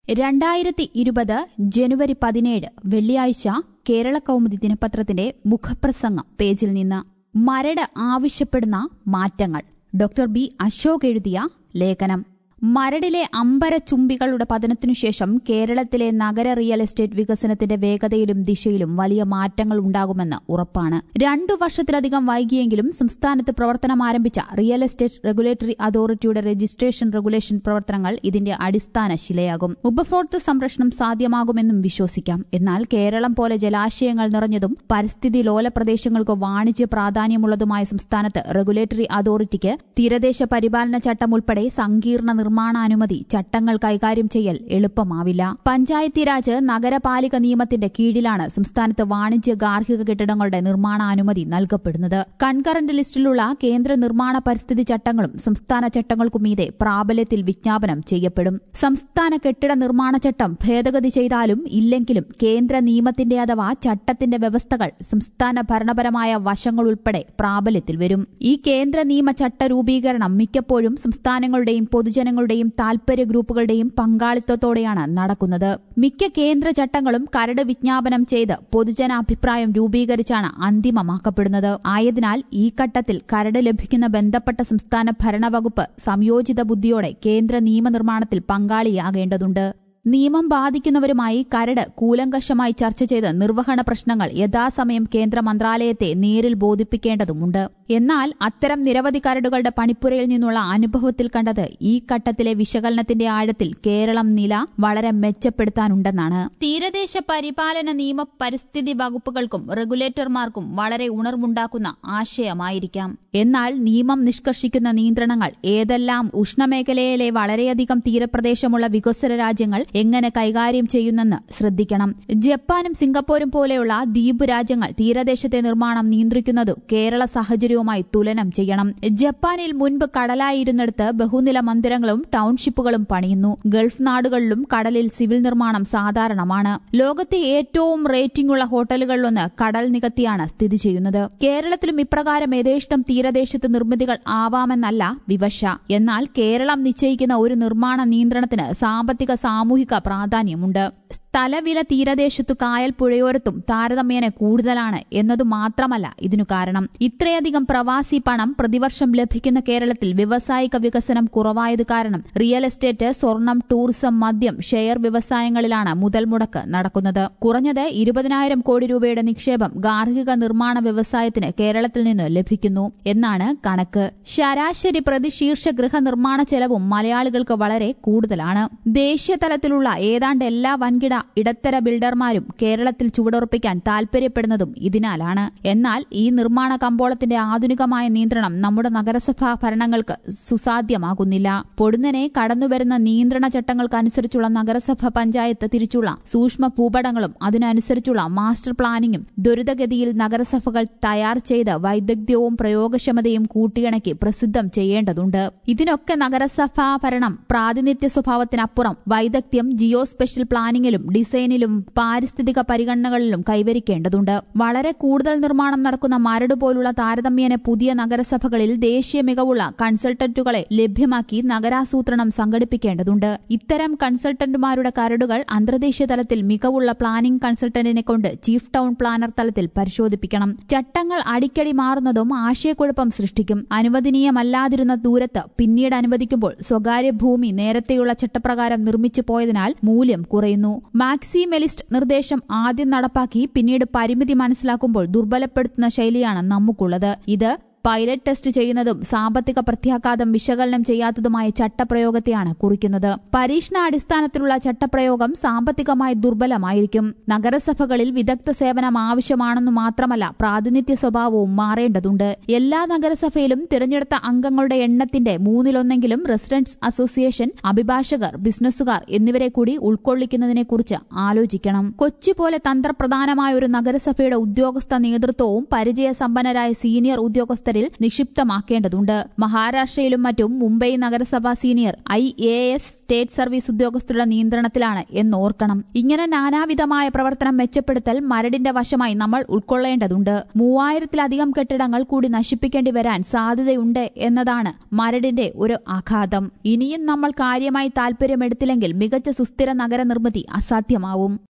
രണ്ടായിരത്തി ഇരുപത് ജനുവരി പതിനേഴ് വെള്ളിയാഴ്ച കേരള കൗമുദി ദിനപത്രത്തിന്റെ മുഖപ്രസംഗം പേജിൽ നിന്ന് മരട് ആവശ്യപ്പെടുന്ന മാറ്റങ്ങൾ ഡോക്ടർ ബി അശോക് എഴുതിയ ലേഖനം മരടിലെ അമ്പരചുംബികളുടെ പതനത്തിനുശേഷം കേരളത്തിലെ നഗര റിയൽ എസ്റ്റേറ്റ് വികസനത്തിന്റെ വേഗതയിലും ദിശയിലും വലിയ മാറ്റങ്ങൾ ഉണ്ടാകുമെന്ന് ഉറപ്പാണ് രണ്ടു വർഷത്തിലധികം വൈകിയെങ്കിലും സംസ്ഥാനത്ത് പ്രവർത്തനം ആരംഭിച്ച റിയൽ എസ്റ്റേറ്റ് റെഗുലേറ്ററി അതോറിറ്റിയുടെ രജിസ്ട്രേഷൻ റെഗുലേഷൻ പ്രവർത്തനങ്ങൾ ഇതിന്റെ അടിസ്ഥാന ശിലയാകും ഉപഭോക്തൃ സംരക്ഷണം സാധ്യമാകുമെന്നും വിശ്വസിക്കാം എന്നാൽ കേരളം പോലെ ജലാശയങ്ങൾ നിറഞ്ഞതും പരിസ്ഥിതി ലോല പ്രദേശങ്ങൾക്ക് വാണിജ്യ പ്രാധാന്യമുള്ളതുമായ സംസ്ഥാനത്ത് റെഗുലേറ്ററി അതോറിറ്റിക്ക് തീരദേശ പരിപാലന ചട്ടം ഉൾപ്പെടെ സങ്കീർണ നിർമ്മാണാനുമതി ചട്ടങ്ങൾ കൈകാര്യം ചെയ്യൽ എളുപ്പമാവില്ല പഞ്ചായത്തി രാജ് നഗരപാലിക നിയമത്തിന്റെ കീഴിലാണ് സംസ്ഥാനത്ത് വാണിജ്യ ഗാർഹിക കെട്ടിടങ്ങളുടെ നിർമ്മാണാനുമതി നൽകപ്പെടുന്നത് കൺകറന്റ് ലിസ്റ്റിലുള്ള കേന്ദ്ര നിർമ്മാണ പരിസ്ഥിതി ചട്ടങ്ങളും സംസ്ഥാന ചട്ടങ്ങൾക്കും മീതെ പ്രാബല്യത്തിൽ വിജ്ഞാപനം ചെയ്യപ്പെടും സംസ്ഥാന കെട്ടിട നിർമ്മാണ ചട്ടം ഭേദഗതി ചെയ്താലും ഇല്ലെങ്കിലും കേന്ദ്ര നിയമത്തിന്റെ അഥവാ ചട്ടത്തിന്റെ വ്യവസ്ഥകൾ സംസ്ഥാന ഭരണപരമായ വശങ്ങൾ ഉൾപ്പെടെ പ്രാബല്യത്തിൽ വരും ഈ കേന്ദ്ര നിയമ ചട്ട രൂപീകരണം മിക്കപ്പോഴും സംസ്ഥാനങ്ങളുടെയും പൊതുജനങ്ങളുടെയും താൽപര്യ ഗ്രൂപ്പുകളുടെയും പങ്കാളിത്തത്തോടെയാണ് നടക്കുന്നത് മിക്ക കേന്ദ്ര ചട്ടങ്ങളും കരട് വിജ്ഞാപനം ചെയ്ത് പൊതുജനാഭിപ്രായം രൂപീകരിച്ചാണ് അന്തിമമാക്കപ്പെടുന്നത് ആയതിനാൽ ഈ ഘട്ടത്തിൽ കരട് ലഭിക്കുന്ന ബന്ധപ്പെട്ട സംസ്ഥാന ഭരണവകുപ്പ് സംയോജിത ബുദ്ധിയോടെ കേന്ദ്ര നിയമനിർമ്മാണത്തിൽ പങ്കാളിയാകേണ്ടതുണ്ട് നിയമം ബാധിക്കുന്നവരുമായി കരട് കൂലങ്കഷമായി ചർച്ച ചെയ്ത് നിർവഹണ പ്രശ്നങ്ങൾ യഥാസമയം കേന്ദ്ര മന്ത്രാലയത്തെ നേരിൽ ബോധിപ്പിക്കേണ്ടതുമുണ്ട് എന്നാൽ അത്തരം നിരവധി കരടുകളുടെ പണിപ്പുരയിൽ നിന്നുള്ള അനുഭവത്തിൽ കണ്ടത് ഈ ഘട്ടത്തിലെ വിശകലനത്തിന്റെ ആഴത്തിൽ കേരളം നില വളരെ മെച്ചപ്പെടുത്താനുണ്ടെന്നാണ് തീരദേശ പരിപാലന നിയമ പരിസ്ഥിതി വകുപ്പുകൾക്കും റെഗുലേറ്റർമാർക്കും വളരെ ഉണർവുണ്ടാക്കുന്ന ആശയമായിരിക്കാം എന്നാൽ നിയമം നിഷ്കർഷിക്കുന്ന നിയന്ത്രണങ്ങൾ ഏതെല്ലാം ഉഷ്ണമേഖലയിലെ വളരെയധികം തീരപ്രദേശമുള്ള വികസ്വര രാജ്യങ്ങൾ എങ്ങനെ കൈകാര്യം ചെയ്യുന്നെന്ന് ശ്രദ്ധിക്കണം ജപ്പാനും സിംഗപ്പൂരും പോലെയുള്ള ദ്വീപ് രാജ്യങ്ങൾ തീരദേശത്തെ നിർമ്മാണം നിയന്ത്രിക്കുന്നതു കേരള സാഹചര്യവുമായി തുലനം ചെയ്യണം ജപ്പാനിൽ മുൻപ് കടലായിരുന്നിടത്ത് ബഹുനില മന്ദിരങ്ങളും ടൌൺഷിപ്പുകളും പണിയുന്നു ഗൾഫ് നാടുകളിലും കടലിൽ സിവിൽ നിർമ്മാണം സാധാരണമാണ് ലോകത്തെ ഏറ്റവും റേറ്റിംഗ് ഉള്ള ഹോട്ടലുകളിലൊന്ന് കടൽ നികത്തിയാണ് സ്ഥിതി ചെയ്യുന്നത് കേരളത്തിലും ഇപ്രകാരം യഥേഷ്ടം തീരദേശത്ത് നിർമ്മിതികൾ ആവാമെന്നല്ല വിവശ എന്നാൽ കേരളം നിശ്ചയിക്കുന്ന ഒരു നിർമ്മാണ നിയന്ത്രണത്തിന് സാമ്പത്തിക സാമൂഹിക പ്രാധാന്യമുണ്ട് സ്ഥലവില തീരദേശത്തു കായൽ പുഴയോരത്തും താരതമ്യേന കൂടുതലാണ് എന്നതു മാത്രമല്ല ഇതിനു കാരണം ഇത്രയധികം പ്രവാസി പണം പ്രതിവർഷം ലഭിക്കുന്ന കേരളത്തിൽ വ്യവസായിക വികസനം കുറവായതു കാരണം റിയൽ എസ്റ്റേറ്റ് സ്വർണം ടൂറിസം മദ്യം ഷെയർ വ്യവസായങ്ങളിലാണ് മുതൽ മുടക്ക് നടക്കുന്നത് കുറഞ്ഞത് ഇരുപതിനായിരം കോടി രൂപയുടെ നിക്ഷേപം ഗാർഹിക നിർമ്മാണ വ്യവസായത്തിന് കേരളത്തിൽ നിന്ന് ലഭിക്കുന്നു എന്നാണ് കണക്ക് ശരാശരി പ്രതിശീർഷ ഗൃഹനിർമ്മാണ ചെലവും മലയാളികൾക്ക് വളരെ കൂടുതലാണ് ദേശീയതലത്തിലുള്ള ഏതാണ്ട് എല്ലാ വൻകിട ഇടത്തര ബിൽഡർമാരും കേരളത്തിൽ ചുവടുറപ്പിക്കാൻ താൽപര്യപ്പെടുന്നതും ഇതിനാലാണ് എന്നാൽ ഈ നിർമ്മാണ കമ്പോളത്തിന്റെ ആധുനികമായ നിയന്ത്രണം നമ്മുടെ നഗരസഭാ ഭരണങ്ങൾക്ക് സുസാധ്യമാകുന്നില്ല പൊടുന്നനെ കടന്നുവരുന്ന നിയന്ത്രണ ചട്ടങ്ങൾക്കനുസരിച്ചുള്ള നഗരസഭ പഞ്ചായത്ത് തിരിച്ചുള്ള സൂക്ഷ്മ ഭൂപടങ്ങളും അതിനനുസരിച്ചുള്ള മാസ്റ്റർ പ്ലാനിങ്ങും ദ്വരിതഗതിയിൽ നഗരസഭകൾ തയ്യാർ ചെയ്ത് വൈദഗ്ധ്യവും പ്രയോഗക്ഷമതയും കൂട്ടിയിണക്കി പ്രസിദ്ധം ചെയ്യേണ്ടതുണ്ട് ഇതിനൊക്കെ നഗരസഭാ ഭരണം പ്രാതിനിധ്യ സ്വഭാവത്തിനപ്പുറം വൈദഗ്ധ്യം ജിയോ സ്പെഷ്യൽ പ്ലാനിങ്ങിലും ഡിസൈനിലും പാരിസ്ഥിതിക പരിഗണനകളിലും കൈവരിക്കേണ്ടതുണ്ട് വളരെ കൂടുതൽ നിർമ്മാണം നടക്കുന്ന മരട് പോലുള്ള താരതമ്യേന പുതിയ നഗരസഭകളിൽ ദേശീയ മികവുള്ള കൺസൾട്ടന്റുകളെ ലഭ്യമാക്കി നഗരാസൂത്രണം സംഘടിപ്പിക്കേണ്ടതുണ്ട് ഇത്തരം കൺസൾട്ടന്റുമാരുടെ കരടുകൾ അന്തർദേശീയ തലത്തിൽ മികവുള്ള പ്ലാനിംഗ് കൺസൾട്ടന്റിനെ കൊണ്ട് ചീഫ് ടൌൺ പ്ലാനർ തലത്തിൽ പരിശോധിപ്പിക്കണം ചട്ടങ്ങൾ അടിക്കടി മാറുന്നതും ആശയക്കുഴപ്പം സൃഷ്ടിക്കും അനുവദനീയമല്ലാതിരുന്ന ദൂരത്ത് പിന്നീട് അനുവദിക്കുമ്പോൾ സ്വകാര്യ ഭൂമി നേരത്തെയുള്ള ചട്ടപ്രകാരം നിർമ്മിച്ചു പോയതിനാൽ മൂല്യം കുറയുന്നു മാക്സിമെലിസ്റ്റ് നിർദ്ദേശം ആദ്യം നടപ്പാക്കി പിന്നീട് പരിമിതി മനസ്സിലാക്കുമ്പോൾ ദുർബലപ്പെടുത്തുന്ന ശൈലിയാണ് നമുക്കുള്ളത് ഇത് പൈലറ്റ് ടെസ്റ്റ് ചെയ്യുന്നതും സാമ്പത്തിക പ്രത്യാഘാതം വിശകലനം ചെയ്യാത്തതുമായ ചട്ടപ്രയോഗത്തെയാണ് കുറിക്കുന്നത് പരീക്ഷണാടിസ്ഥാനത്തിലുള്ള ചട്ടപ്രയോഗം സാമ്പത്തികമായി ദുർബലമായിരിക്കും നഗരസഭകളിൽ വിദഗ്ധ സേവനം ആവശ്യമാണെന്നു മാത്രമല്ല പ്രാതിനിധ്യ സ്വഭാവവും മാറേണ്ടതുണ്ട് എല്ലാ നഗരസഭയിലും തിരഞ്ഞെടുത്ത അംഗങ്ങളുടെ എണ്ണത്തിന്റെ മൂന്നിലൊന്നെങ്കിലും റെസിഡൻസ് അസോസിയേഷൻ അഭിഭാഷകർ ബിസിനസ്സുകാർ എന്നിവരെ കൂടി ഉൾക്കൊള്ളിക്കുന്നതിനെക്കുറിച്ച് ആലോചിക്കണം കൊച്ചി പോലെ തന്ത്രപ്രധാനമായ ഒരു നഗരസഭയുടെ ഉദ്യോഗസ്ഥ നേതൃത്വവും പരിചയസമ്പന്നരായ സീനിയർ ഉദ്യോഗസ്ഥ ഉദ്യോഗസ്ഥരിൽ നിക്ഷിപ്തമാക്കേണ്ടതുണ്ട് മഹാരാഷ്ട്രയിലും മറ്റും മുംബൈ നഗരസഭ senior I A S state service ഉദ്യോഗസ്ഥരുടെ നിയന്ത്രണത്തിലാണ് എന്നോർക്കണം ഇങ്ങനെ നാനാവിധമായ പ്രവർത്തനം മെച്ചപ്പെടുത്തൽ മരടിന്റെ വശമായി നമ്മൾ ഉൾക്കൊള്ളേണ്ടതുണ്ട് മൂവായിരത്തിലധികം കെട്ടിടങ്ങൾ കൂടി നശിപ്പിക്കേണ്ടി വരാൻ സാധ്യതയുണ്ട് എന്നതാണ് മരടിന്റെ ഒരു ആഘാതം ഇനിയും നമ്മൾ കാര്യമായി താൽപര്യമെടുത്തില്ലെങ്കിൽ മികച്ച സുസ്ഥിര നഗര നിർമ്മിതി അസാധ്യമാവും